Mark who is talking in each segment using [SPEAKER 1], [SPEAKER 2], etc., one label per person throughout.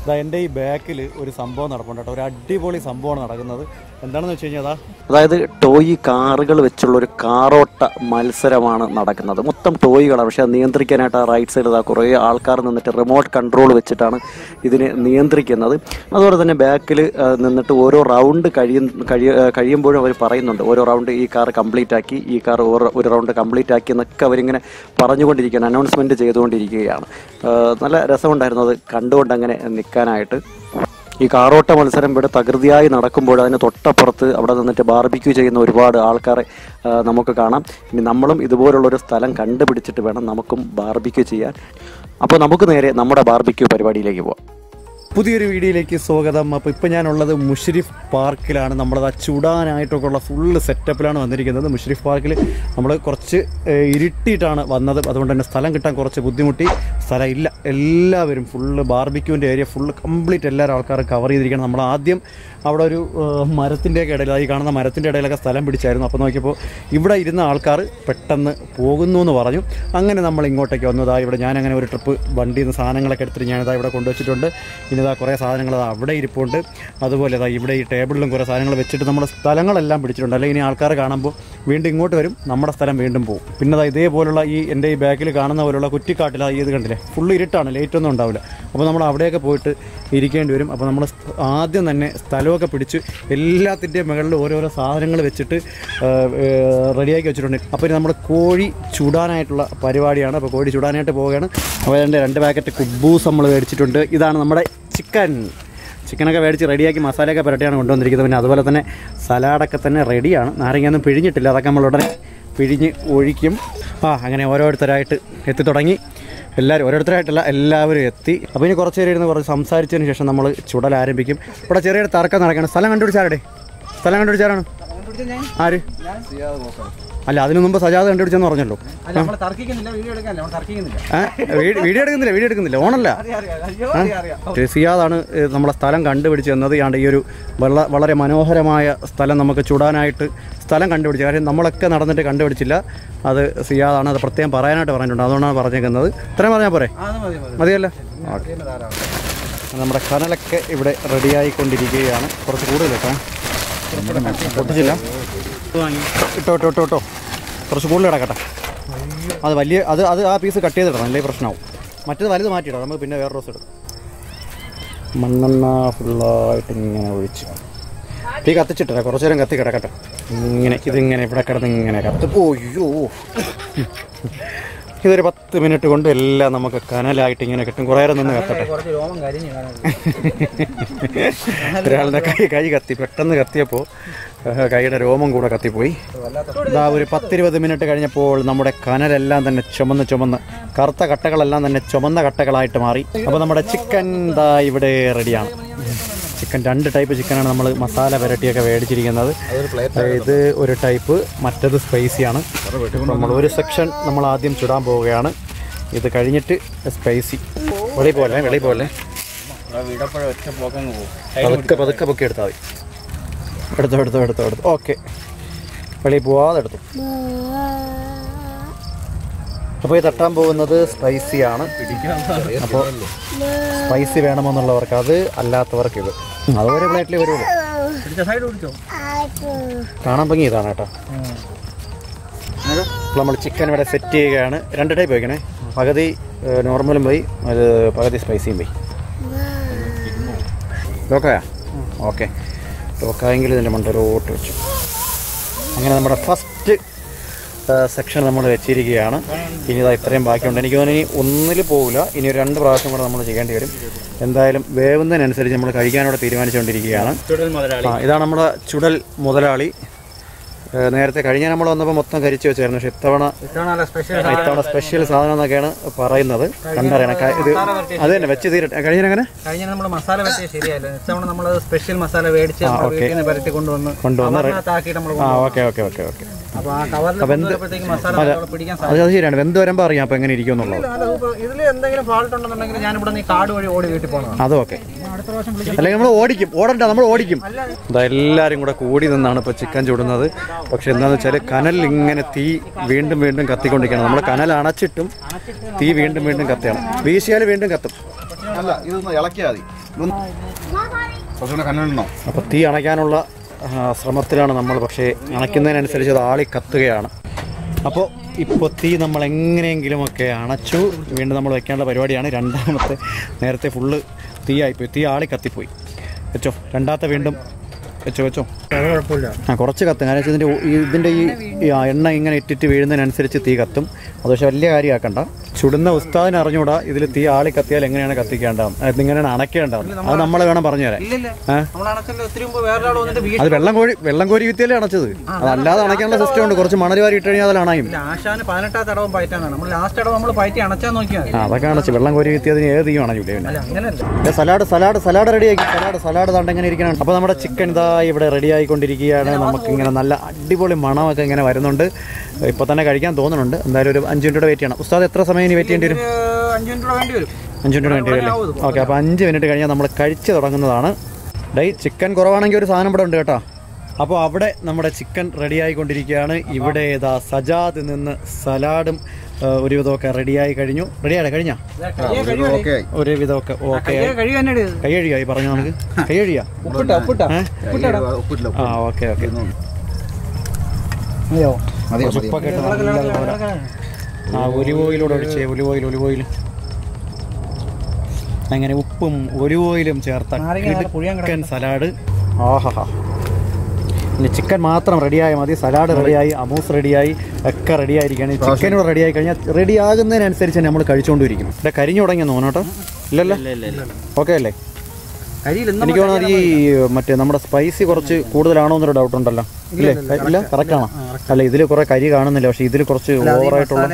[SPEAKER 1] ഇതാ എൻ്റെ ഈ ബാക്കിൽ ഒരു സംഭവം നടപ്പുണ്ട് കേട്ടോ ഒരു അടിപൊളി സംഭവമാണ് നടക്കുന്നത് എന്താണെന്ന് വെച്ച് കഴിഞ്ഞാൽ അതാ
[SPEAKER 2] അതായത് ടോയ് കാറുകൾ വെച്ചുള്ള ഒരു കാറോട്ട മത്സരമാണ് നടക്കുന്നത് മൊത്തം ടോയ്കളാണ് പക്ഷെ അത് നിയന്ത്രിക്കാനായിട്ട് ആ റൈറ്റ് സൈഡിൽ ആ കുറേ ആൾക്കാർ നിന്നിട്ട് റിമോട്ട് കൺട്രോൾ വെച്ചിട്ടാണ് ഇതിനെ നിയന്ത്രിക്കുന്നത് അതുപോലെ തന്നെ ബാക്കിൽ നിന്നിട്ട് ഓരോ റൗണ്ട് കഴിയും കഴിയ കഴിയുമ്പോഴും അവർ പറയുന്നുണ്ട് ഓരോ റൗണ്ട് ഈ കാർ കംപ്ലീറ്റ് ആക്കി ഈ കാർ ഒരു റൗണ്ട് കംപ്ലീറ്റ് ആക്കി എന്നൊക്കെ അവരിങ്ങനെ പറഞ്ഞുകൊണ്ടിരിക്കുകയാണ് അനൗൺസ്മെൻറ്റ് ചെയ്തുകൊണ്ടിരിക്കുകയാണ് ആ, നല്ല രസമുണ്ടായിരുന്നു അത് കണ്ടുകൊണ്ട് അങ്ങനെ നിൽക്കാനായിട്ട് ഈ കാറോട്ട മത്സരം ഇവിടെ തകൃതിയായി നടക്കുമ്പോൾ അതിന് തൊട്ടപ്പുറത്ത് അവിടെ നിന്നിട്ട് ബാർബിക്യൂ ചെയ്യുന്ന ഒരുപാട് ആൾക്കാരെ ആ, നമുക്ക് കാണാം ഇനി നമ്മളും ഇതുപോലുള്ളൊരു സ്ഥലം കണ്ടുപിടിച്ചിട്ട് വേണം നമുക്കും ബാർബിക്യൂ ചെയ്യാൻ അപ്പോൾ നമുക്ക് നേരെ നമ്മുടെ ബാർബിക്യൂ പരിപാടിയിലേക്ക് പോവാം
[SPEAKER 1] പുതിയൊരു വീഡിയോയിലേക്ക് സ്വാഗതം അപ്പോൾ ഇപ്പോൾ ഞാനുള്ളത് മുഷരിഫ് പാർക്കിലാണ് നമ്മളത് ആ ചുടാനായിട്ടൊക്കെ ഉള്ള ഫുള്ള് സെറ്റപ്പിലാണ് വന്നിരിക്കുന്നത് മുഷരിഫ് പാർക്കിൽ നമ്മൾ കുറച്ച് ഏഹ്, ഇരുട്ടിയിട്ടാണ് വന്നത് അതുകൊണ്ട് തന്നെ സ്ഥലം കിട്ടാൻ കുറച്ച് ബുദ്ധിമുട്ടി സ്ഥലം ഇല്ല എല്ലാവരും ഫുള്ള് ബാർബിക്യൂവിൻ്റെ ഏരിയ ഫുള്ള് കംപ്ലീറ്റ് എല്ലാവരും ആൾക്കാർ കവർ ചെയ്തിരിക്കണം നമ്മൾ ആദ്യം അവിടെ ഒരു ഏഹ്, മരത്തിൻ്റെയൊക്കെ ഇടയിൽ ഈ കാണുന്ന മരത്തിൻ്റെ ഇടയിലൊക്കെ സ്ഥലം പിടിച്ചായിരുന്നു അപ്പോൾ നോക്കിയപ്പോൾ ഇവിടെ ഇരുന്ന ആൾക്കാർ പെട്ടെന്ന് പോകുന്നു എന്ന് പറഞ്ഞു അങ്ങനെ നമ്മൾ ഇങ്ങോട്ടേക്ക് വന്നതാ ഇവിടെ ഞാൻ അങ്ങനെ ഒരു ട്രിപ്പ് വണ്ടിയിൽ നിന്ന് സാധനങ്ങളൊക്കെ എടുത്തിട്ട് ഞാനിതാ ഇവിടെ കൊണ്ടുവച്ചിട്ടുണ്ട് ഇനി ഇതാ കുറേ സാധനങ്ങൾ ദാ അവിടെ ഇരിപ്പുണ്ട് അതുപോലെ ഇതാ ഇവിടെ ഈ ടേബിളിലും കുറേ സാധനങ്ങൾ വെച്ചിട്ട് നമ്മുടെ സ്ഥലങ്ങളെല്ലാം പിടിച്ചിട്ടുണ്ട് അല്ലെങ്കിൽ ഇനി ആൾക്കാർ കാണുമ്പോൾ വീണ്ടും ഇങ്ങോട്ട് വരും നമ്മുടെ സ്ഥലം വീണ്ടും പോകും പിന്നെ ദാ ഇതേപോലുള്ള ഈ എൻ്റെ ഈ ബാക്കിൽ കാണുന്ന പോലുള്ള കുറ്റിക്കാട്ടിൽ ഈ ഇത് കണ്ടില്ലേ ഫുള്ള് ഇരുട്ടാണ് ലൈറ്റ് ഒന്നും ഉണ്ടാവില്ല അപ്പോൾ നമ്മൾ അവിടെയൊക്കെ പോയിട്ട് ഇരിക്കേണ്ടി വരും അപ്പോൾ നമ്മൾ ആദ്യം തന്നെ സ്ഥലമൊക്കെ പിടിച്ച് എല്ലാത്തിൻ്റെയും മുകളിൽ ഓരോരോ സാധനങ്ങൾ വെച്ചിട്ട് റെഡിയാക്കി വെച്ചിട്ടുണ്ട് അപ്പോൾ ഇനി നമ്മൾ കോഴി ചുടാനായിട്ടുള്ള പരിപാടിയാണ് അപ്പോൾ കോഴി ചുടാനായിട്ട് പോവുകയാണ് അപ്പോൾ അതിൻ്റെ രണ്ട് പാക്കറ്റ് കുബൂസ് നമ്മൾ മേടിച്ചിട്ടുണ്ട് ഇതാണ് നമ്മുടെ ചിക്കൻ ചിക്കനൊക്കെ മേടിച്ച് റെഡിയാക്കി മസാലയൊക്കെ പുരട്ടിയാണ് കൊണ്ടുവന്നിരിക്കുന്നത് പിന്നെ അതുപോലെ തന്നെ സലാഡൊക്കെ തന്നെ റെഡിയാണ് നാരങ്ങയൊന്നും പിഴിഞ്ഞിട്ടില്ല അതൊക്കെ നമ്മൾ ഉടനെ പിഴിഞ്ഞ് ഒഴിക്കും ആ അങ്ങനെ ഓരോരുത്തരായിട്ട് എത്തി തുടങ്ങി എല്ലാവരും ഓരോരുത്തരായിട്ടല്ല എല്ലാവരും എത്തി അപ്പോൾ ഇനി കുറച്ച് നേരം ഇരുന്ന് കുറച്ച് സംസാരിച്ചതിന് ശേഷം നമ്മൾ ചുടൽ ആരംഭിക്കും ഇവിടെ ചെറിയൊരു തർക്കം നടക്കുകയാണ് സ്ഥലം കണ്ടുപിടിച്ചാരുടെ സ്ഥലം കണ്ടുപിടിച്ചാരാണ് ആര് അല്ല അതിനു മുമ്പ് സജാദ് കണ്ടുപിടിച്ചെന്ന് പറഞ്ഞല്ലോ
[SPEAKER 3] അല്ല നമ്മൾ തർക്കിക്കുന്നില്ല വീഡിയോ എടുക്കാനല്ല നമ്മൾ തർക്കിക്കുന്നില്ല
[SPEAKER 1] ഏ? വീ- വീഡിയോ എടുക്കുന്നില്ല വീഡിയോ എടുക്കുന്നില്ല ഓണല്ല
[SPEAKER 3] അയ്യോ അറിയാം അറിയാം
[SPEAKER 1] സിയാദാണ് ഏ, നമ്മളെ സ്ഥലം കണ്ടുപിടിച്ച് തന്നത് ആണ്ട് ഈ ഒരു വെള്ള വളരെ മനോഹരമായ സ്ഥലം നമുക്ക് ചൂടാനായിട്ട് സ്ഥലം കണ്ടുപിടിച്ചത് കാര്യം നമ്മളൊക്കെ നടന്നിട്ട് കണ്ടുപിടിച്ചില്ല അത് സിയാദാണ് അത് പ്രത്യേകം പറയാനായിട്ട് പറഞ്ഞിട്ടുണ്ട് അതുകൊണ്ടാണ് പറഞ്ഞേക്കുന്നത് ഇത്രയും പറഞ്ഞാൽ പോരെ
[SPEAKER 3] അത് മതി മതി
[SPEAKER 1] മതിയല്ലോ
[SPEAKER 3] പിന്നെ ധാരാളം
[SPEAKER 1] നമ്മുടെ കനലൊക്കെ ഇവിടെ റെഡിയായിക്കൊണ്ടിരിക്കുകയാണ് കുറച്ച് കൂടുതൽ കേട്ടോ പൊട്ടിച്ചില്ല ഇട്ടോ ഇട്ടോ ഇട്ടോ ഇട്ടോ കുറച്ച് കൂടുതൽ കിടക്കട്ടെ അത് വലിയ അത് അത് ആ പീസ് കട്ട് ചെയ്തിടണം അല്ലെങ്കിൽ പ്രശ്നമാവും മറ്റേത് വലുത് മാറ്റിയിടാം നമുക്ക് പിന്നെ വേറെ റോസ് ഇടും മണ്ണെണ്ണ ഫുള്ളായിട്ട് ഇങ്ങനെ ഒഴിച്ച് തീ കത്തിച്ചിട്ടില്ല കുറച്ച് നേരം കത്തി കിടക്കട്ടെ ഇങ്ങനെ ഇതിങ്ങനെ ഇവിടെ കിടന്ന് ഇങ്ങനെ കത്ത് ഓയ്യോ ഇതൊരു പത്ത് മിനിറ്റ് കൊണ്ട് എല്ലാം നമുക്ക് കനലായിട്ട് ഇങ്ങനെ കിട്ടും കുറേ നേരം നിന്ന് കത്തട്ടെ
[SPEAKER 3] കുറച്ച് രോമം കരിഞ്ഞു കാണാൻ
[SPEAKER 1] ഒരാളുടെ കൈ കൈ കത്തി പെട്ടെന്ന് കത്തിയപ്പോൾ ഏഹ്, കൈയുടെ രോമം കൂടെ കത്തിപ്പോയി ഇതാ ഒരു പത്തിരുപത് മിനിറ്റ് കഴിഞ്ഞപ്പോൾ നമ്മുടെ കനലെല്ലാം തന്നെ ചുമന്ന് ചുമന്ന് കറുത്ത കട്ടകളെല്ലാം തന്നെ ചുമന്ന കട്ടകളായിട്ട് മാറി അപ്പോൾ നമ്മുടെ ചിക്കൻ ദാ ഇവിടെ റെഡിയാണ് ചിക്കൻ രണ്ട് ടൈപ്പ് ചിക്കനാണ് നമ്മൾ മസാല പുരട്ടിയൊക്കെ മേടിച്ചിരിക്കുന്നത് ഇത് ഒരു ടൈപ്പ് മറ്റത് സ്പൈസിയാണ് നമ്മൾ ഒരു സെക്ഷൻ നമ്മൾ ആദ്യം ചുടാൻ പോവുകയാണ് ഇത് കഴിഞ്ഞിട്ട് സ്പൈസി വെളി പോലെ വെളി പോലെ
[SPEAKER 3] വീടപ്പോഴും ഒറ്റ പോക്കങ്ങ് പോകും
[SPEAKER 1] പതുക്കെ പതുക്കെ പൊക്കി എടുത്താൽ മതി എടുത്തോ എടുത്തോ എടുത്തോ എടുത്തോ ഓക്കെ വെളിയിൽ പോവാതെ എടുത്തു അപ്പോൾ ഈ തട്ടാൻ പോകുന്നത് സ്പൈസിയാണ് അപ്പോൾ സ്പൈസി വേണമെന്നുള്ളവർക്ക് അത് അല്ലാത്തവർക്ക് ഇത് അത് ഒരു പ്ലേറ്റിൽ വരുള്ളൂ
[SPEAKER 3] പിടിച്ച സൈഡ് പിടിച്ചോ
[SPEAKER 1] കാണാൻ ഭംഗി ഇതാണ് കേട്ടോ അപ്പോൾ നമ്മൾ ചിക്കൻ ഇവിടെ സെറ്റ് ചെയ്യുകയാണ് രണ്ട് ടൈപ്പ് വയ്ക്കണേ പകുതി നോർമലും പോയി അത് പകുതി സ്പൈസിയും പോയി ലോക്കയാ ഓക്കെ ലോക്കായെങ്കിൽ ഇതിൻ്റെ മണ്ടലോട്ട് വെച്ചു അങ്ങനെ നമ്മുടെ ഫസ്റ്റ് സെക്ഷൻ നമ്മൾ വെച്ചിരിക്കുകയാണ് ഇനി ഇതാ ഇത്രയും ബാക്കിയുണ്ട് എനിക്ക് തോന്നുന്നു ഇനി ഒന്നിൽ പോകില്ല ഇനി ഒരു രണ്ട് പ്രാവശ്യം കൂടെ നമ്മൾ ചെയ്യേണ്ടി വരും എന്തായാലും വേവുന്നതിനനുസരിച്ച് നമ്മൾ കഴിക്കാനോടെ തീരുമാനിച്ചുകൊണ്ടിരിക്കുകയാണ്
[SPEAKER 3] ചുടൽ മുതലാളി
[SPEAKER 1] ആ ഇതാണ് നമ്മുടെ ചുടൽ മുതലാളി ഏ, നേരത്തെ കഴിഞ്ഞ നമ്മൾ വന്നപ്പോൾ മൊത്തം കരിച്ചു വെച്ചായിരുന്നു പക്ഷെ ഇത്തവണ
[SPEAKER 3] ഇത്തവണ നല്ല സ്പെഷ്യൽ
[SPEAKER 1] ഇത്തവണ സ്പെഷ്യൽ സാധനം എന്നൊക്കെയാണ് പറയുന്നത് കണ്ടറിയണം ക- ഇത് അത് തന്നെ വെച്ച് തീരട്ടെ കഴിഞ്ഞ അങ്ങനെ
[SPEAKER 3] കഴിഞ്ഞ നമ്മൾ മസാല പറ്റിയ ശരിയല്ല ഇത്തവണ നമ്മൾ സ്പെഷ്യൽ മസാല മേടിച്ച് നമ്മുടെ
[SPEAKER 1] ഓക്കേ.
[SPEAKER 3] വീട്ടിൽ നിന്ന് പരട്ടി കൊണ്ടുവന്ന്
[SPEAKER 1] കൊണ്ടുവന്ന് റെ-
[SPEAKER 3] കവറിനകത്താക്കിയിട്ട് നമ്മൾ
[SPEAKER 1] ആ ഓക്കെ ഓക്കെ ഓക്കെ ഓക്കെ
[SPEAKER 3] അപ്പൊ ആ കവറിൽ കൊണ്ടുവരുമ്പോഴത്തേക്ക് മസാല നല്ലോണം പിടിക്കാൻ
[SPEAKER 1] അത് അത് ശരിയാണ് വെന്ത് വരുമ്പോൾ അറിയാം അപ്പോൾ എങ്ങനെ ഇരിക്കും എന്നുള്ളത്
[SPEAKER 3] ഇതിൽ എന്തെങ്കിലും ഫാൾട്ട് ഉണ്ടെന്നുണ്ടെങ്കിൽ ഞാൻ ഇവിടെ നിന്ന് കാട് വഴി ഓടി വീട്ടിൽ പോകണം
[SPEAKER 1] അതും ഓക്കെ അല്ലെങ്കിൽ നമ്മൾ ഓടിക്കും ഓടണ്ട നമ്മൾ ഓടിക്കും ഇതാ എല്ലാവരും കൂടെ കൂടി നിന്നാണ് ഇപ്പോൾ ചിക്കൻ ചുടുന്നത് പക്ഷെ എന്താണെന്ന് വെച്ചാൽ കനൽ ഇങ്ങനെ തീ വീണ്ടും വീണ്ടും കത്തിക്കൊണ്ടിരിക്കണം നമ്മൾ കനൽ അണച്ചിട്ടും തീ വീണ്ടും വീണ്ടും കത്തിയാണ് വീശിയാൽ വീണ്ടും കത്തും
[SPEAKER 4] അല്ല ഇതൊന്ന് ഇളക്കിയാൽ മതി കുറച്ചുകൂടെ കണ്ണുണ്ടോ
[SPEAKER 1] അപ്പോൾ തീ അണയ്ക്കാനുള്ള ആ, ശ്രമത്തിലാണ് നമ്മൾ പക്ഷേ അണയ്ക്കുന്നതിനനുസരിച്ച് അത് ആളി കത്തുകയാണ് അപ്പോൾ ഇപ്പോൾ തീ നമ്മൾ എങ്ങനെയെങ്കിലുമൊക്കെ അണച്ചു വീണ്ടും നമ്മൾ വെക്കേണ്ട പരിപാടിയാണ് രണ്ടാമത്തെ നേരത്തെ ഫുള്ള് തീയായിപ്പോയി തീ ആളി കത്തിപ്പോയി വെച്ചോ രണ്ടാമത്തെ വീണ്ടും വെച്ചോ വെച്ചോ
[SPEAKER 3] അത് കുഴപ്പമില്ല
[SPEAKER 1] ആ കുറച്ച് കത്തും കാരണം വെച്ചാൽ ഇതിൻ്റെ ഉ- ഈ- ഇതിൻ്റെ ഈ ഈ ആ എണ്ണ ഇങ്ങനെ ഇറ്റിറ്റ് വീഴുന്നതിനനുസരിച്ച് തീ കത്തും അത് പക്ഷേ വലിയ കാര്യമാക്കണ്ട ചുടുന്ന ഉസ്താദിന് അറിഞ്ഞുകൂടാ ഇതിൽ തീ ആളി കത്തിയാൽ എങ്ങനെയാണ് കത്തിക്കേണ്ടത് അത് ഇങ്ങനെയാണ് അണയ്ക്കേണ്ടത് അത് നമ്മൾ വേണം പറഞ്ഞു തരാൻ
[SPEAKER 3] ഇല്ലില്ല
[SPEAKER 1] ഏ?
[SPEAKER 3] നമ്മൾ അണച്ചല്ലോ ഒത്തിരി മുമ്പ് വേറൊരാൾ വന്നിട്ട് വീട്ടിൽ
[SPEAKER 1] അത് വെള്ളം കോരി വെള്ളം കോരി വിത്തിയല്ലേ അണച്ചത് അതല്ലാതെ അണയ്ക്കാനുള്ള സിസ്റ്റം ഉണ്ട് കുറച്ച് മണൽ വാരി ഇട്ട് കഴിഞ്ഞാൽ അതിൽ അണയും
[SPEAKER 3] ആശാന് പതിനെട്ടാം തടവും പയറ്റാന്നാണ് നമ്മൾ ലാസ്റ്റ് അടവ് നമ്മൾ പയറ്റി അണച്ചാൻ നോക്കിയാൽ മതി
[SPEAKER 1] ആ അതൊക്കെ അണച്ച് വെള്ളം കോരി വിത്തിയതിന് ഏത് തീയും അണയൂലേ പിന്നെ
[SPEAKER 3] അല്ല അങ്ങനല്ല
[SPEAKER 1] ഏ, സലാഡ് സലാഡ് സലാഡ് റെഡിയാക്കി സലാഡ് സലാഡ് താണ്ട് എങ്ങനെ ഇരിക്കണം അപ്പോൾ നമ്മുടെ ചിക്കൻ ഇതാ ഇവിടെ റെഡി ആയിക്കൊണ്ടിരിക്കുകയാണ് നമുക്ക് ഇങ്ങനെ നല്ല അടിപൊളി മണമൊക്കെ ഇങ്ങനെ വരുന്നുണ്ട് ഇപ്പോൾ തന്നെ കഴിക്കാൻ തോന്നുന്നുണ്ട് എന്തായാലും ഒരു അഞ്ച് മിനിറ്റ് വെയിറ്റ് ചെയ്യണം ഉസ്താദ് എത്ര സമയം ഇനി വെയിറ്റ് ചെയ്യേണ്ടി വരും
[SPEAKER 3] ഒരു അഞ്ചു മിനിറ്റ് കൂടെ വേണ്ടി വരും
[SPEAKER 1] അഞ്ച് മിനിറ്റ് വേണ്ടി വരും അല്ലേ ഓക്കെ അപ്പോൾ അഞ്ച് മിനിറ്റ് കഴിഞ്ഞാൽ നമ്മൾ കഴിച്ച് തുടങ്ങുന്നതാണ് ഡൈ ചിക്കൻ കുറവാണെങ്കിൽ ഒരു സാധനം ഇവിടെ ഉണ്ട് കേട്ടോ അപ്പോൾ അവിടെ നമ്മുടെ ചിക്കൻ റെഡി ആയിക്കൊണ്ടിരിക്കുകയാണ് ഇവിടെ ഏതാ സജാദ് നിന്ന് സലാഡും ആ, ഒരുവിധമൊക്കെ റെഡിയായി കഴിഞ്ഞു റെഡിയാണ് കഴിഞ്ഞാ
[SPEAKER 4] ഓക്കെ
[SPEAKER 1] ഒരുവിധമൊക്കെ ഓക്കെ
[SPEAKER 3] കഴിവ് തന്നെ ഇത്
[SPEAKER 1] കൈ കഴുകിയായി പറഞ്ഞു നമുക്ക് കൈ കഴുകിയാ
[SPEAKER 3] ഉപ്പിട്ട ഉപ്പിട്ട
[SPEAKER 1] ഏ?
[SPEAKER 4] ഉപ്പിട്ടില്ല
[SPEAKER 1] ആ ഓക്കെ ഓക്കെ
[SPEAKER 4] മതി മതി
[SPEAKER 1] ഉപ്പൊക്കെ ഇട്ട് നല്ലതുപോലെ ആ ഒലിവ് ഓയിലൂടെ ഒഴിച്ചേ ഒലിവ് ഓയിൽ ഒലിവ് ഓയിൽ അങ്ങനെ ഉപ്പും ഒലിവ് ഓയിലും ചേർത്ത
[SPEAKER 3] നാരങ്ങ നല്ല പുളിയാൻ
[SPEAKER 1] ചിക്കൻ സലാഡ് ആഹാ ഇനി ചിക്കൻ മാത്രം റെഡിയായാൽ മതി സലാഡ് റെഡിയായി അമൂസ് റെഡിയായി ഒക്കെ റെഡിയായിരിക്കുകയാണ് ചിക്കൻ കൂടെ റെഡിയായി കഴിഞ്ഞാൽ റെഡി ആകുന്നതിനനുസരിച്ച് തന്നെ നമ്മൾ കഴിച്ചുകൊണ്ടിരിക്കും ഇവിടെ കരിഞ്ഞു തുടങ്ങിയ തോന്നട്ടോ ഇല്ലല്ലോ ഓക്കെ അല്ലേ
[SPEAKER 3] കരിയിൽ
[SPEAKER 1] എനിക്ക് തോന്നുന്നത് ഈ മറ്റേ നമ്മുടെ സ്പൈസി കുറച്ച് കൂടുതലാണോ എന്നൊരു ഡൗട്ട് ഉണ്ടല്ലോ ഇല്ലേ ഇല്ല കറക്റ്റ് ആണോ അല്ല ഇതിൽ കുറെ കരി കാണുന്നില്ല പക്ഷെ ഇതിൽ കുറച്ച് ഓവറായിട്ടുള്ള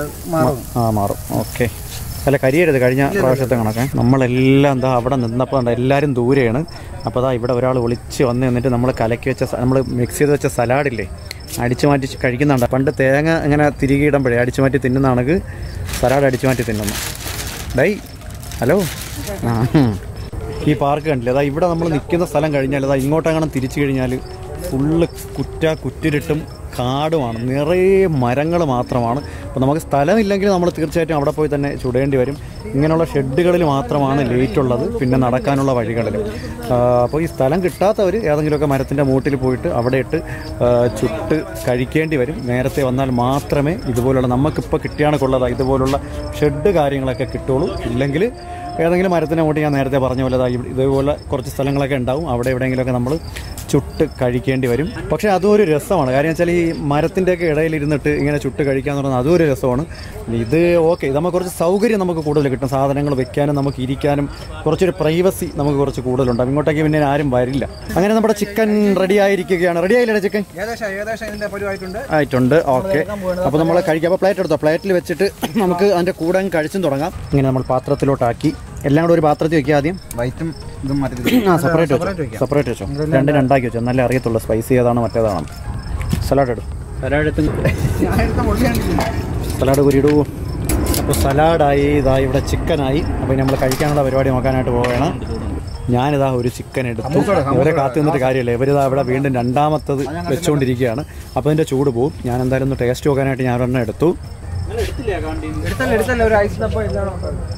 [SPEAKER 1] ആ മാറും ഓക്കെ അല്ല കരിയരുത് കഴിഞ്ഞ പ്രാവശ്യത്തെ കണക്കെ നമ്മളെല്ലാം എന്താ അവിടെ നിന്നപ്പോൾ എന്താ എല്ലാവരും ദൂരെയാണ് അപ്പോൾ അതാ ഇവിടെ ഒരാൾ വിളിച്ച് വന്ന് എന്നിട്ട് നമ്മൾ കലക്കി വെച്ച നമ്മൾ മിക്സ് ചെയ്ത് വെച്ച സലാഡില്ലേ അടിച്ചു മാറ്റി കഴിക്കുന്നുണ്ട് പണ്ട് തേങ്ങ ഇങ്ങനെ തിരികെ ഇടുമ്പോഴേ അടിച്ചു മാറ്റി തിന്നുന്നതാണെങ്കിൽ സലാഡ് അടിച്ചു മാറ്റി തിന്നുന്നു ഡൈ ഹലോ ആ ഹും. ഈ പാർക്ക് കണ്ടില്ലേ അതാ ഇവിടെ നമ്മൾ നിൽക്കുന്ന സ്ഥലം കഴിഞ്ഞാൽ അതാ ഇങ്ങോട്ടങ്ങനെ തിരിച്ചു കഴിഞ്ഞാൽ ഫുള്ള് കുറ്റ കുറ്റിരിട്ടും കാടുമാണ് നിറയെ മരങ്ങൾ മാത്രമാണ് അപ്പോൾ നമുക്ക് സ്ഥലമില്ലെങ്കിൽ നമ്മൾ തീർച്ചയായിട്ടും അവിടെ പോയി തന്നെ ചുടേണ്ടി വരും ഇങ്ങനെയുള്ള ഷെഡുകളിൽ മാത്രമാണ് ലേറ്റ് ഉള്ളത് പിന്നെ നടക്കാനുള്ള വഴികളിലും അപ്പോൾ ഈ സ്ഥലം കിട്ടാത്തവർ ഏതെങ്കിലുമൊക്കെ മരത്തിൻ്റെ മൂട്ടിൽ പോയിട്ട് അവിടെ ഇട്ട് ആ, ചുട്ട് കഴിക്കേണ്ടി വരും നേരത്തെ വന്നാൽ മാത്രമേ ഇതുപോലുള്ള നമുക്കിപ്പോൾ കിട്ടിയാണ് കൊള്ളതാ ഇതുപോലുള്ള ഷെഡ് കാര്യങ്ങളൊക്കെ കിട്ടുള്ളൂ ഇല്ലെങ്കിൽ ഏതെങ്കിലും മരത്തിനെ കൂട്ടി ഞാൻ നേരത്തെ പറഞ്ഞ പോലെ ദാ ഇവ- ഇതുപോലെ കുറച്ച് സ്ഥലങ്ങളൊക്കെ ഉണ്ടാവും അവിടെ എവിടെയെങ്കിലുമൊക്കെ നമ്മൾ ചുട്ട് കഴിക്കേണ്ടി വരും പക്ഷേ അതും ഒരു രസമാണ് കാര്യം വെച്ചാൽ ഈ മരത്തിൻ്റെയൊക്കെ ഇടയിലിരുന്നിട്ട് ഇങ്ങനെ ചുട്ട് കഴിക്കുക എന്ന് പറയുന്നത് അതും ഒരു രസമാണ് ഇത് ഓക്കെ ഇത് നമുക്ക് കുറച്ച് സൗകര്യം നമുക്ക് കൂടുതൽ കിട്ടും സാധനങ്ങൾ വെക്കാനും നമുക്ക് ഇരിക്കാനും കുറച്ചൊരു പ്രൈവസി നമുക്ക് കുറച്ച് കൂടുതലുണ്ടാവും ഇങ്ങോട്ടേക്ക് പിന്നെ ആരും വരില്ല അങ്ങനെ നമ്മുടെ ചിക്കൻ റെഡി ആയിരിക്കുകയാണ് റെഡി ആയില്ലേ ചിക്കൻ
[SPEAKER 3] ഏകദേശം ഏകദേശം ഇതിന്റെ പരിവായിട്ടുണ്ട്
[SPEAKER 1] ആയിട്ടുണ്ട് ഓക്കെ അപ്പോൾ നമ്മൾ കഴിക്കാം അപ്പോൾ പ്ലേറ്റ് എടുത്തോ പ്ലേറ്റിൽ വെച്ചിട്ട് നമുക്ക് അതിൻ്റെ കൂടെ അങ്ങ് കഴിച്ചും തുടങ്ങാം ഇങ്ങനെ നമ്മൾ പാത്രത്തിലോട്ടാക്കി എല്ലാം കൂടെ ഒരു പാത്രത്തിൽ വെക്കുക ആദ്യം
[SPEAKER 4] വൈറ്റും ഇതും മാറ്റി
[SPEAKER 1] ആ സെപ്പറേറ്റ് വെച്ചോ സെപ്പറേറ്റ് വെച്ചോ രണ്ട് രണ്ടാക്കി വെച്ചോ നല്ല അറിയത്തുള്ളൂ സ്പൈസി ഏതാണ് മറ്റേതാണ് സലാഡ് എടു സലാഡ് എടുത്ത്
[SPEAKER 3] ഞാൻ എടുത്ത പൊളിയാണ്
[SPEAKER 1] സലാഡ് കുരിയിടൂ അപ്പോൾ സലാഡായി ഇതാ ഇവിടെ ചിക്കനായി അപ്പോൾ നമ്മൾ കഴിക്കാനുള്ള പരിപാടി നോക്കാനായിട്ട് പോവുകയാണ് ഞാനിതാ ഒരു ചിക്കൻ എടുത്തു ഇവരെ കാത്തു നിന്നിട്ട് കാര്യമില്ല ഇവരിതാ ഇവിടെ വീണ്ടും രണ്ടാമത്തത് വെച്ചുകൊണ്ടിരിക്കുകയാണ് അപ്പോൾ ഇതിൻ്റെ ചൂട് പോവും ഞാൻ എന്തായാലും ഒന്ന് ടേസ്റ്റ് നോക്കാനായിട്ട് ഞാൻ ഒരെണ്ണം എടുത്തു
[SPEAKER 3] എടുത്തല്ല എടുത്തല്ല ഒരു ഐസ് ഡപ്പ ഇതാണ്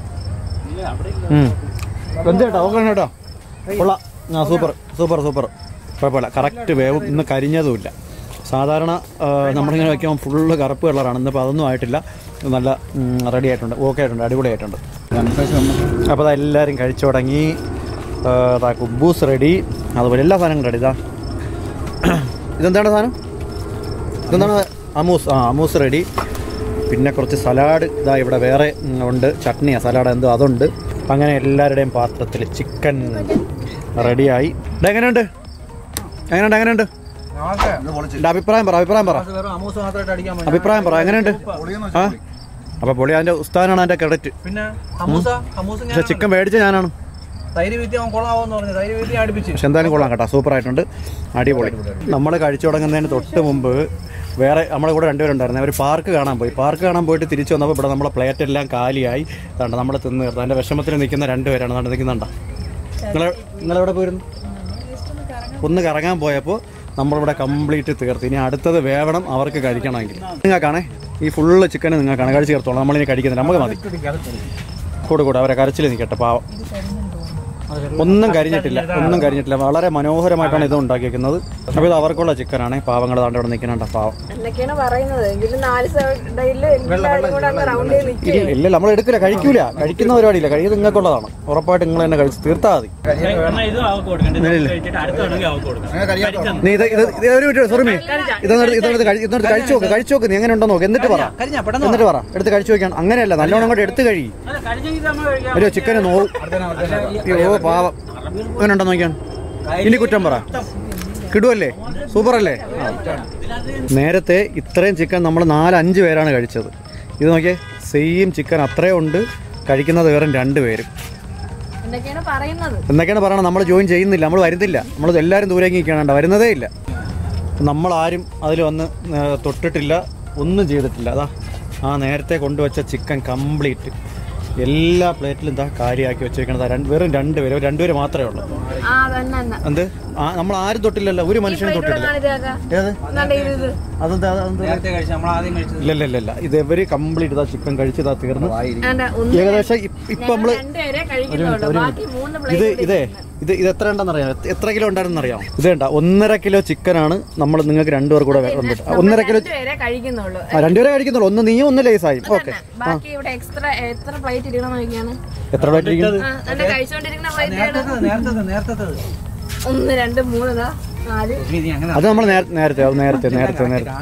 [SPEAKER 1] എന്ത് കേട്ടോ ഓക്കെ കേട്ടോ കൊള്ളാം ആ സൂപ്പർ സൂപ്പർ സൂപ്പർ കുഴപ്പമില്ല കറക്റ്റ് വേവും ഇന്ന് കരിഞ്ഞതുമില്ല സാധാരണ ആ, നമ്മളിങ്ങനെ വയ്ക്കുമ്പോൾ ഫുള്ള് കറുപ്പ് കളറാണ് ഇന്നിപ്പോൾ അതൊന്നും ആയിട്ടില്ല നല്ല റെഡി ആയിട്ടുണ്ട് ഓക്കെ ആയിട്ടുണ്ട് അടിപൊളിയായിട്ടുണ്ട് അപ്പോൾ അതാ എല്ലാവരും കഴിച്ചു തുടങ്ങി ആ, അതാ കുബൂസ് റെഡി അതുപോലെ എല്ലാ സാധനങ്ങളും റെഡി ഇതാ ഇതെന്താണ് സാധനം ഇതെന്താണ് അമൂസ് ആ അമൂസ് റെഡി പിന്നെ കുറച്ച് സലാഡ് ഇതാ ഇവിടെ വേറെ ഉം, ഉണ്ട് ചട്നിയാ സലാഡ് എന്തോ അതുണ്ട് അങ്ങനെ എല്ലാവരുടെയും പാത്രത്തിൽ ചിക്കൻ റെഡിയായി ഇത് എങ്ങനെയുണ്ട് എങ്ങനെയുണ്ട് എങ്ങനെയുണ്ട് എൻ്റെ അഭിപ്രായം പറ അഭിപ്രായം പറ
[SPEAKER 3] വെറും അമൂസ് മാത്രമായിട്ട് അടിക്കാൻ മതി
[SPEAKER 1] അഭിപ്രായം പറ എങ്ങനെയുണ്ട് ആ അപ്പോൾ പൊളി അതിൻ്റെ ഉസ്താനാണ് അതിൻ്റെ ക്രെഡിറ്റ്
[SPEAKER 3] പിന്നെ ഹമൂസ ഹമൂസ്
[SPEAKER 1] പക്ഷേ ചിക്കൻ മേടിച്ച ഞാനാണ്
[SPEAKER 3] തൈര് വീത്തി അവൻ കൊള്ളാവോന്ന് പറഞ്ഞു തൈര് വീത്തി അടുപ്പിച്ച്
[SPEAKER 1] പക്ഷെ എന്തായാലും കൊള്ളാം കേട്ടോ സൂപ്പർ ആയിട്ടുണ്ട് അടിപൊളി നമ്മൾ കഴിച്ചു തുടങ്ങുന്നതിന് തൊട്ട് മുമ്പ് വേറെ നമ്മുടെ കൂടെ രണ്ടുപേരുണ്ടായിരുന്നു അവർ പാർക്ക് കാണാൻ പോയി പാർക്ക് കാണാൻ പോയിട്ട് തിരിച്ചു വന്നപ്പോൾ ഇവിടെ നമ്മളെ പ്ലേറ്റ് എല്ലാം കാലിയായി അതുകൊണ്ട് നമ്മൾ തിന്ന് തീർന്നു അതിൻ്റെ വിഷമത്തിൽ നിൽക്കുന്ന രണ്ടുപേരാണ് അതുകൊണ്ട് നിൽക്കുന്നുണ്ടോ നിങ്ങൾ നിങ്ങളെവിടെ പോയിരുന്നു ഒന്ന് കറങ്ങാൻ പോയപ്പോൾ നമ്മളിവിടെ കംപ്ലീറ്റ് തീർത്ത് ഇനി അടുത്തത് വേവണം അവർക്ക് കഴിക്കണമെങ്കിൽ നിങ്ങൾക്കാണേ ഈ ഫുള്ള് ചിക്കൻ നിങ്ങൾക്കാണ് കഴിച്ച് തീർത്തോളാം നമ്മളിനി കഴിക്കുന്നില്ല നമുക്ക് മതി കൂടെ കൂടെ അവരെ കരച്ചിൽ നിൽക്കട്ടെ പാവം ഒന്നും കരിഞ്ഞിട്ടില്ല ഒന്നും കരിഞ്ഞിട്ടില്ല വളരെ മനോഹരമായിട്ടാണ് ഇത് ഉണ്ടാക്കിയിരിക്കുന്നത് അപ്പോൾ ഇത് അവർക്കുള്ള ചിക്കനാണ് പാവങ്ങൾ താണ്ട് ഇവിടെ നിൽക്കുന്നുണ്ട് പാവം
[SPEAKER 5] എന്നൊക്കെയാണ് പറയുന്നത് എങ്കിലും നാല് സൈഡില് എല്ലാവരും കൂടെ അങ്ങ് റൗണ്ട് ചെയ്ത് നിൽക്കും
[SPEAKER 1] ഇല്ല ഇല്ല നമ്മൾ എടുക്കില്ല കഴിക്കൂല കഴിക്കുന്ന പരിപാടിയില്ല കഴിയത് നിങ്ങൾക്കുള്ളതാണ് ഉറപ്പായിട്ട് നിങ്ങൾ തന്നെ കഴിച്ച് തീർത്താൽ മതി
[SPEAKER 4] അങ്ങനെ കഴിയാത്ത
[SPEAKER 1] നീ ഇത് ഇത് ഇത് ഒരു മിനിറ്റ് സുറുമി ഇതൊന്നെടുത്ത് ഇതൊന്നെടുത്ത് കഴി- ഇതൊന്നെടുത്ത് കഴിച്ചു നോക്ക് കഴിച്ചു നോക്ക് നീ എങ്ങനെ ഉണ്ടോ നോക്ക് എന്നിട്ട് പറ എന്നിട്ട് പറ എടുത്ത് കഴിച്ചു നോക്കിയാണ് അങ്ങനെയല്ല നല്ലോണം അങ്ങോട്ട് എടുത്ത് കഴി ഒരു ചിക്കന് നോവും അയ്യോ പാവം അങ്ങനെ ഉണ്ടോ നോക്കിയാണ് ഇനി കുറ്റം പറ കിടുവല്ലേ സൂപ്പർ അല്ലേ നേരത്തെ ഇത്രയും ചിക്കൻ നമ്മൾ നാലഞ്ച് പേരാണ് കഴിച്ചത് ഇത് നോക്കിയേ സെയിം ചിക്കൻ അത്രയും ഉണ്ട് കഴിക്കുന്നത് വെറും രണ്ട് പേരും
[SPEAKER 5] എന്നൊക്കെയാണ് പറയുന്നത്
[SPEAKER 1] എന്നൊക്കെയാണ് പറയണത് നമ്മൾ ജോയിൻ ചെയ്യുന്നില്ല നമ്മൾ വരുന്നില്ല നമ്മൾ എല്ലാവരും ദൂരേക്ക് നിൽക്കണണ്ട വരുന്നതേ ഇല്ല നമ്മളാരും അതിൽ വന്ന് ഏ, തൊട്ടിട്ടില്ല ഒന്നും ചെയ്തിട്ടില്ല അതാ ആ നേരത്തെ കൊണ്ടുവച്ച ചിക്കൻ കംപ്ലീറ്റ് എല്ലാ പ്ലേറ്റിലും എന്താ കാര്യമാക്കി വെച്ചേക്കണത് രണ്ട് വെറും രണ്ട് പേര് രണ്ടുപേര് മാത്രമേ ഉള്ളൂ
[SPEAKER 5] ആ തന്നെ തന്നെ
[SPEAKER 1] എന്ത് ആ നമ്മൾ ആരും തൊട്ടില്ലല്ലോ ഒരു മനുഷ്യനും തൊട്ടിട്ടില്ല ഏത്
[SPEAKER 5] എന്നാണ്ട് ഇത് ഇത്
[SPEAKER 1] അതെന്താ അതെന്താ ഇല്ല ഇല്ല ഇല്ല ഇല്ല ഇത് ഇവര് കംപ്ലീറ്റ് ഇതാ ചിക്കൻ കഴിച്ച് ഇതാ തീർന്നു
[SPEAKER 5] ആണ്ട ഒന്ന്
[SPEAKER 1] ഏകദേശം ഇപ്പ- ഇപ്പൊ നമ്മള്
[SPEAKER 5] രണ്ടുപേരെ കഴിക്കുന്നുള്ളൂ ബാക്കി മൂന്ന്
[SPEAKER 1] ഇത്
[SPEAKER 5] പ്ലേറ്റ്
[SPEAKER 1] ഇതേ ഇത് ഇത് എത്ര ഉണ്ടെന്ന് അറിയാം എത്ര കിലോ ഉണ്ടായിരുന്നു അറിയാം ഇത് വേണ്ട ഒന്നര കിലോ ചിക്കനാണ് നമ്മൾ നിങ്ങൾക്ക് രണ്ടുപേർ കൂടെ കൊണ്ടിട്ട് ഒന്നര കിലോ
[SPEAKER 5] രണ്ടുപേരെ കഴിക്കുന്നുള്ളൂ
[SPEAKER 1] ആ രണ്ടുപേരെ കഴിക്കുന്നുള്ളൂ ഒന്ന് നീയും ഒന്ന് ലേസായും ഓക്കെ
[SPEAKER 5] ബാക്കി ഇവിടെ എക്സ്ട്രാ എത്ര പ്ലേറ്റ് ഇരിക്കണം നോക്കിയാണ്
[SPEAKER 1] എത്ര പ്ലേറ്റ് ഇരിക്കുന്നു
[SPEAKER 5] ആ, എന്നിട്ട് കഴിച്ചുകൊണ്ടിരിക്കുന്ന പ്ലേറ്റ് ഒന്ന് രണ്ട് മൂന്ന് ദാ, നാല്
[SPEAKER 1] അത് നമ്മൾ നേരത്തെ അത് നേരത്തെ നേരത്തെ നേരത്തെ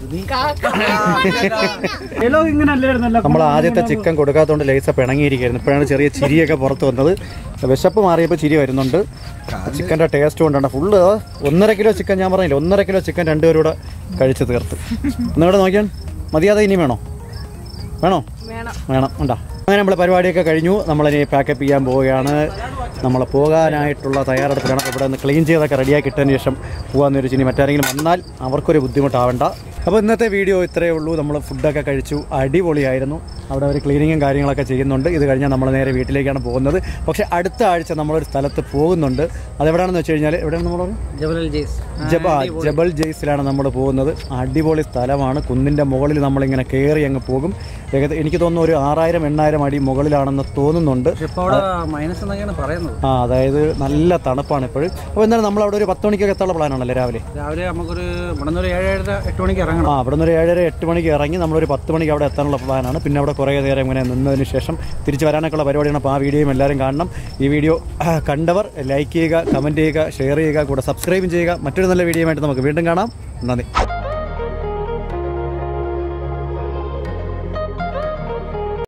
[SPEAKER 1] നമ്മൾ ആദ്യത്തെ ചിക്കൻ കൊടുക്കാത്തതുകൊണ്ട് ലേസ പിണങ്ങിയിരിക്കുന്നു ഇപ്പോഴാണ് ചെറിയ ചിരിയൊക്കെ പുറത്ത് വന്നത് വിശപ്പ് മാറിയപ്പോൾ ചിരി വരുന്നുണ്ട് ചിക്കൻ്റെ ടേസ്റ്റ് കൊണ്ടാണ് ഫുള്ള് ഒന്നര കിലോ ചിക്കൻ ഞാൻ പറഞ്ഞില്ല ഒന്നര കിലോ ചിക്കൻ രണ്ടുപേരൂടെ കഴിച്ച് തീർത്ത് ഒന്നുകൂടെ നോക്കിയാൽ മതിയാതെ ഇനി വേണോ വേണോ
[SPEAKER 5] വേണം
[SPEAKER 1] വേണം ഉണ്ടാ അങ്ങനെ നമ്മൾ പരിപാടിയൊക്കെ കഴിഞ്ഞു നമ്മളിനി പാക്കപ്പ് ചെയ്യാൻ പോവുകയാണ് നമ്മൾ പോകാനായിട്ടുള്ള തയ്യാറെടുപ്പിലാണ് അപ്പോൾ ഇവിടെ നിന്ന് ക്ലീൻ ചെയ്തൊക്കെ റെഡിയാക്കി ഇട്ടതിന് ശേഷം പോകാമെന്ന് വെച്ച് ഇനി മറ്റാരെങ്കിലും വന്നാൽ അവർക്കൊരു ബുദ്ധിമുട്ടാവണ്ട അപ്പോൾ ഇന്നത്തെ വീഡിയോ ഇത്രയേ ഉള്ളൂ നമ്മൾ ഫുഡൊക്കെ കഴിച്ചു അടിപൊളിയായിരുന്നു അവിടെ ഒരു ക്ലീനിങ്ങും കാര്യങ്ങളൊക്കെ ചെയ്യുന്നുണ്ട് ഇത് കഴിഞ്ഞാൽ നമ്മൾ നേരെ വീട്ടിലേക്കാണ് പോകുന്നത് പക്ഷേ അടുത്ത ആഴ്ച നമ്മളൊരു സ്ഥലത്ത് പോകുന്നുണ്ട് അതെവിടെയാണെന്ന് വെച്ച് കഴിഞ്ഞാൽ എവിടെയാണ് നമ്മൾ ജബ ജബൽ ജെയ്സിലാണ് നമ്മൾ പോകുന്നത് അടിപൊളി സ്ഥലമാണ് കുന്നിൻ്റെ മുകളിൽ നമ്മളിങ്ങനെ കയറി അങ്ങ് പോകും ഏകദേശം എനിക്ക് തോന്നുന്നു ഒരു ആറായിരം എണ്ണായിരം അടി മുകളിലാണെന്ന് തോന്നുന്നുണ്ട്
[SPEAKER 3] മൈനസ് എന്നൊക്കെയാണ് പറയുന്നത്
[SPEAKER 1] ആ അതായത് നല്ല തണുപ്പാണ് ഇപ്പോഴും അപ്പോൾ എന്തായാലും നമ്മൾ അവിടെ ഒരു പത്ത് മണിക്കൊക്കെ എത്താനുള്ള പ്ലാനാണല്ലേ രാവിലെ
[SPEAKER 3] രാവിലെ നമുക്കൊരു ഇവിടെ നിന്ന് ഒരു ഏഴ് ഏഴര എട്ട് മണിക്ക് ഇറങ്ങണം
[SPEAKER 1] ആ അവിടെ നിന്ന് ഒരു ഏഴര എട്ട് മണിക്ക് ഇറങ്ങി നമ്മളൊരു പത്ത് മണിക്ക് അവിടെ എത്താനുള്ള പ്ലാനാണ് പിന്നെ അവിടെ കുറേ നേരം ഇങ്ങനെ നിന്നതിന് ശേഷം തിരിച്ച് വരാനൊക്കെയുള്ള പരിപാടിയാണ് അപ്പോൾ ആ വീഡിയോയും എല്ലാവരും കാണണം ഈ വീഡിയോ ആ, കണ്ടവർ ലൈക്ക് ചെയ്യുക കമൻറ്റ് ചെയ്യുക ഷെയർ ചെയ്യുക കൂടെ സബ്സ്ക്രൈബും ചെയ്യുക മറ്റൊരു നല്ല വീഡിയോ ആയിട്ട് നമുക്ക് വീണ്ടും കാണാം നന്ദി